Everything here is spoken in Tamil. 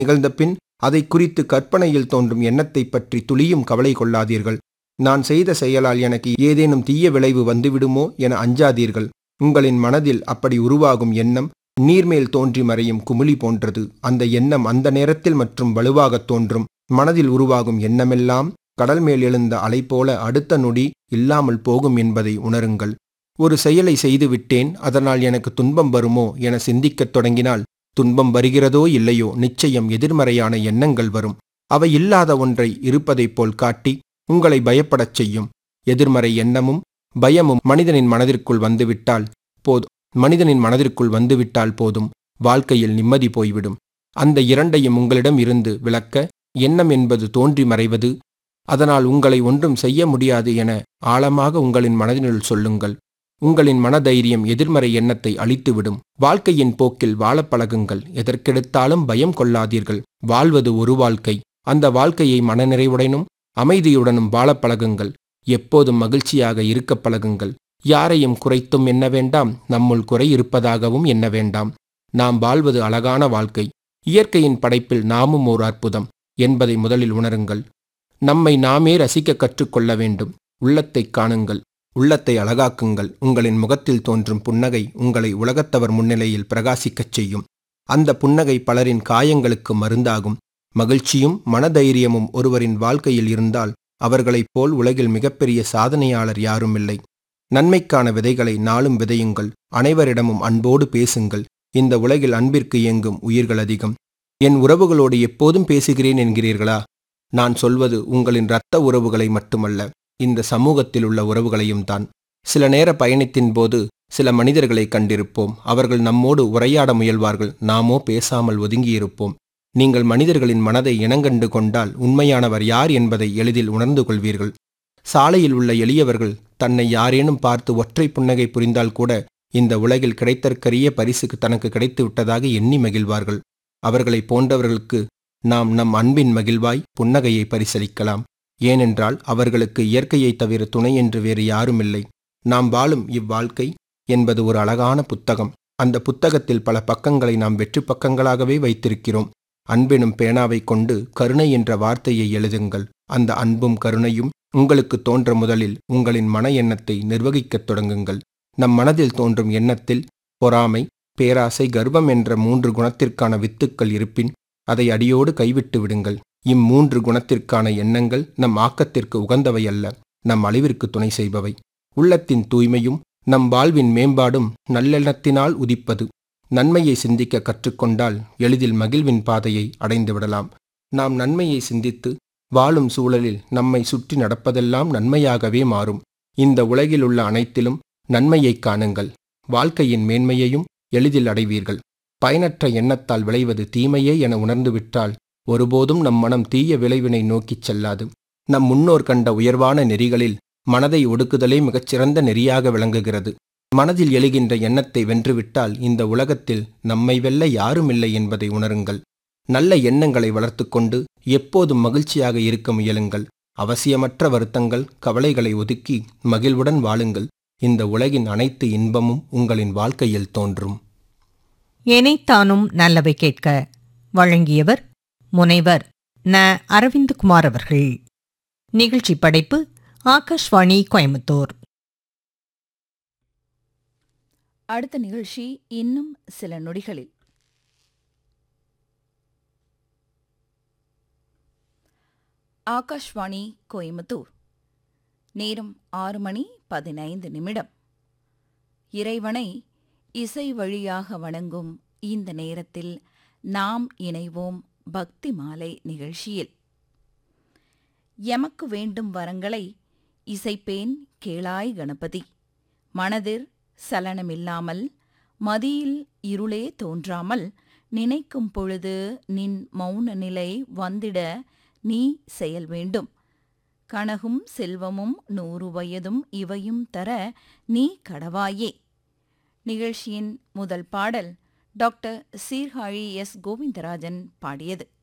நிகழ்ந்த பின் அதை குறித்து கற்பனையில் தோன்றும் எண்ணத்தைப் பற்றி துளியும் கவலை கொள்ளாதீர்கள் நான் செய்த செயலால் எனக்கு ஏதேனும் தீய விளைவு வந்துவிடுமோ என அஞ்சாதீர்கள் உங்களின் மனதில் அப்படி உருவாகும் எண்ணம் நீர்மேல் தோன்றி மறையும் குமிழி போன்றது அந்த எண்ணம் அந்த நேரத்தில் மற்றும் வலுவாகத் தோன்றும் மனதில் உருவாகும் எண்ணமெல்லாம் கடல் மேல் எழுந்த அலை போல அடுத்த நொடி இல்லாமல் போகும் என்பதை உணருங்கள் ஒரு செயலை செய்துவிட்டேன் அதனால் எனக்கு துன்பம் வருமோ என சிந்திக்கத் தொடங்கினால் துன்பம் வருகிறதோ இல்லையோ நிச்சயம் எதிர்மறையான எண்ணங்கள் வரும் அவை இல்லாத ஒன்றை இருப்பதைப் போல் காட்டி உங்களை பயப்படச் செய்யும் எதிர்மறை எண்ணமும் பயமும் மனிதனின் மனதிற்குள் வந்துவிட்டால் போதும் மனிதனின் மனதிற்குள் வந்துவிட்டால் போதும் வாழ்க்கையில் நிம்மதி போய்விடும் அந்த இரண்டையும் உங்களிடம் இருந்து விளக்க எண்ணம் என்பது தோன்றி மறைவது அதனால் உங்களை ஒன்றும் செய்ய முடியாது என ஆழமாக உங்களின் மனதினுள் சொல்லுங்கள் உங்களின் மனதைரியம் எதிர்மறை எண்ணத்தை அழித்துவிடும் வாழ்க்கையின் போக்கில் வாழப் பழகுங்கள் எதற்கெடுத்தாலும் பயம் கொள்ளாதீர்கள் வாழ்வது ஒரு வாழ்க்கை அந்த வாழ்க்கையை மனநிறைவுடனும் அமைதியுடனும் வாழப் பழகுங்கள் எப்போதும் மகிழ்ச்சியாக இருக்கப் பழகுங்கள் யாரையும் குறைத்தும் எண்ண வேண்டாம் நம்முள் குறை இருப்பதாகவும் எண்ண வேண்டாம் நாம் வாழ்வது அழகான வாழ்க்கை இயற்கையின் படைப்பில் நாமும் ஓர் அற்புதம் என்பதை முதலில் உணருங்கள் நம்மை நாமே ரசிக்க கற்றுக்கொள்ள வேண்டும் உள்ளத்தைக் காணுங்கள் உள்ளத்தை அழகாக்குங்கள் உங்களின் முகத்தில் தோன்றும் புன்னகை உங்களை உலகத்தவர் முன்னிலையில் பிரகாசிக்கச் செய்யும் அந்த புன்னகை பலரின் காயங்களுக்கு மருந்தாகும் மகிழ்ச்சியும் மனதைரியமும் ஒருவரின் வாழ்க்கையில் இருந்தால் அவர்களைப் போல் உலகில் மிகப்பெரிய சாதனையாளர் யாரும் இல்லை நன்மைக்கான விதைகளை நாளும் விதையுங்கள் அனைவரிடமும் அன்போடு பேசுங்கள் இந்த உலகில் அன்பிற்கு இயங்கும் உயிர்கள் அதிகம் என் உறவுகளோடு எப்போதும் பேசுகிறேன் என்கிறீர்களா நான் சொல்வது உங்களின் இரத்த உறவுகளை மட்டுமல்ல இந்த சமூகத்தில் உள்ள உறவுகளையும் தான் சில நேர பயணத்தின் போது சில மனிதர்களை கண்டிருப்போம் அவர்கள் நம்மோடு உரையாட முயல்வார்கள் நாமோ பேசாமல் ஒதுங்கியிருப்போம் நீங்கள் மனிதர்களின் மனதை இனங்கண்டு கொண்டால் உண்மையானவர் யார் என்பதை எளிதில் உணர்ந்து கொள்வீர்கள் சாலையில் உள்ள எளியவர்கள் தன்னை யாரேனும் பார்த்து ஒற்றை புன்னகை புரிந்தால் கூட இந்த உலகில் கிடைத்தற்கரிய பரிசுக்கு தனக்கு கிடைத்து விட்டதாக எண்ணி மகிழ்வார்கள் அவர்களைப் போன்றவர்களுக்கு நாம் நம் அன்பின் மகிழ்வாய் புன்னகையை பரிசளிக்கலாம் ஏனென்றால் அவர்களுக்கு இயற்கையைத் தவிர துணை என்று வேறு யாருமில்லை நாம் வாழும் இவ்வாழ்க்கை என்பது ஒரு அழகான புத்தகம் அந்த புத்தகத்தில் பல பக்கங்களை நாம் வெற்றி பக்கங்களாகவே வைத்திருக்கிறோம் அன்பெனும் பேனாவைக் கொண்டு கருணை என்ற வார்த்தையை எழுதுங்கள் அந்த அன்பும் கருணையும் உங்களுக்கு தோன்ற முதலில் உங்களின் மன எண்ணத்தை நிர்வகிக்கத் தொடங்குங்கள் நம் மனதில் தோன்றும் எண்ணத்தில் பொறாமை பேராசை கர்வம் என்ற மூன்று குணத்திற்கான வித்துக்கள் இருப்பின் அதை அடியோடு கைவிட்டு விடுங்கள் இம்மூன்று குணத்திற்கான எண்ணங்கள் நம் ஆக்கத்திற்கு உகந்தவை அல்ல நம் அழிவிற்கு துணை செய்பவை உள்ளத்தின் தூய்மையும் நம் வாழ்வின் மேம்பாடும் நல்லெண்ணத்தினால் உதிப்பது நன்மையை சிந்திக்க கற்றுக்கொண்டால் எளிதில் மகிழ்வின் பாதையை அடைந்து விடலாம் நாம் நன்மையை சிந்தித்து வாழும் சூழலில் நம்மை சுற்றி நடப்பதெல்லாம் நன்மையாகவே மாறும் இந்த உலகில் உள்ள அனைத்திலும் நன்மையைக் காணுங்கள் வாழ்க்கையின் மேன்மையையும் எளிதில் அடைவீர்கள் பயனற்ற எண்ணத்தால் விளைவது தீமையே என உணர்ந்துவிட்டால் ஒருபோதும் நம் மனம் தீய விளைவினை நோக்கிச் செல்லாது நம் முன்னோர் கண்ட உயர்வான நெறிகளில் மனதை ஒடுக்குதலே மிகச்சிறந்த நெறியாக விளங்குகிறது மனதில் எழுகின்ற எண்ணத்தை வென்றுவிட்டால் இந்த உலகத்தில் நம்மை வெல்ல யாருமில்லை என்பதை உணருங்கள் நல்ல எண்ணங்களை வளர்த்துக்கொண்டு எப்போதும் மகிழ்ச்சியாக இருக்க முயலுங்கள் அவசியமற்ற வருத்தங்கள் கவலைகளை ஒதுக்கி மகிழ்வுடன் வாழுங்கள் இந்த உலகின் அனைத்து இன்பமும் உங்களின் வாழ்க்கையில் தோன்றும் எனைத்தானும் நல்லவை கேட்க வழங்கியவர் முனைவர் ந அரவிந்த்குமார் அவர்கள் நிகழ்ச்சி படைப்பு ஆகாஷ்வாணி கோயம்புத்தூர் அடுத்த நிகழ்ச்சி இன்னும் சில நொடிகளில் ஆகாஷ்வாணி கோயம்புத்தூர் நேரம் ஆறு மணி பதினைந்து நிமிடம் இறைவனை இசை வழியாக வணங்கும் இந்த நேரத்தில் நாம் இணைவோம் பக்தி மாலை நிகழ்ச்சியில் எமக்கு வேண்டும் வரங்களை இசைப்பேன் கேளாய் கணபதி மனதிற் சலனமில்லாமல் மதியில் இருளே தோன்றாமல் நினைக்கும் பொழுது நின் மௌன நிலை வந்திட நீ செயல் வேண்டும் கனகும் செல்வமும் நூறு வயதும் இவையும் தர நீ கடவாயே நிகழ்ச்சியின் முதல் பாடல் டாக்டர் சீர்காழி எஸ் கோவிந்தராஜன் பாடியது